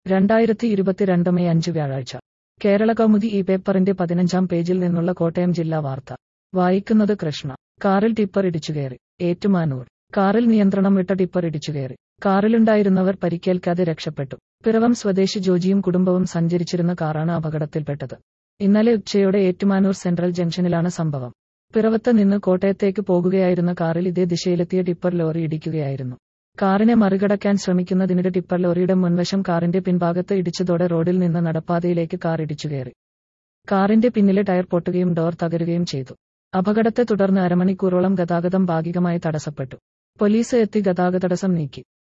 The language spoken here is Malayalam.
രണ്ടായിരത്തി ഇരുപത്തിരണ്ട് മെയ് അഞ്ച് വ്യാഴാഴ്ച കേരള കൗമുദി ഈ പേപ്പറിന്റെ പതിനഞ്ചാം പേജിൽ നിന്നുള്ള കോട്ടയം ജില്ലാ വാർത്ത വായിക്കുന്നത് കൃഷ്ണ കാറിൽ ടിപ്പർ ഇടിച്ചുകയറി ഏറ്റുമാനൂർ കാറിൽ നിയന്ത്രണം വിട്ട ടിപ്പർ ഇടിച്ചുകയറി കാറിലുണ്ടായിരുന്നവർ പരിക്കേൽക്കാതെ രക്ഷപ്പെട്ടു പിറവം സ്വദേശി ജോജിയും കുടുംബവും സഞ്ചരിച്ചിരുന്ന കാറാണ് അപകടത്തിൽപ്പെട്ടത് ഇന്നലെ ഉച്ചയോടെ ഏറ്റുമാനൂർ സെൻട്രൽ ജംഗ്ഷനിലാണ് സംഭവം പിറവത്ത് നിന്ന് കോട്ടയത്തേക്ക് പോകുകയായിരുന്ന കാറിൽ ഇതേ ദിശയിലെത്തിയ ടിപ്പർ ലോറി ഇടിക്കുകയായിരുന്നു കാറിനെ മറികടക്കാൻ ശ്രമിക്കുന്നതിനിടെ ടിപ്പർ ലോറിയുടെ മുൻവശം കാറിന്റെ പിൻഭാഗത്ത് ഇടിച്ചതോടെ റോഡിൽ നിന്ന് നടപ്പാതയിലേക്ക് കാർ ഇടിച്ചുകയറി കാറിന്റെ പിന്നിലെ ടയർ പൊട്ടുകയും ഡോർ തകരുകയും ചെയ്തു അപകടത്തെ തുടർന്ന് അരമണിക്കൂറോളം ഗതാഗതം ഭാഗികമായി തടസ്സപ്പെട്ടു പോലീസ് എത്തി ഗതാഗത തടസ്സം നീക്കി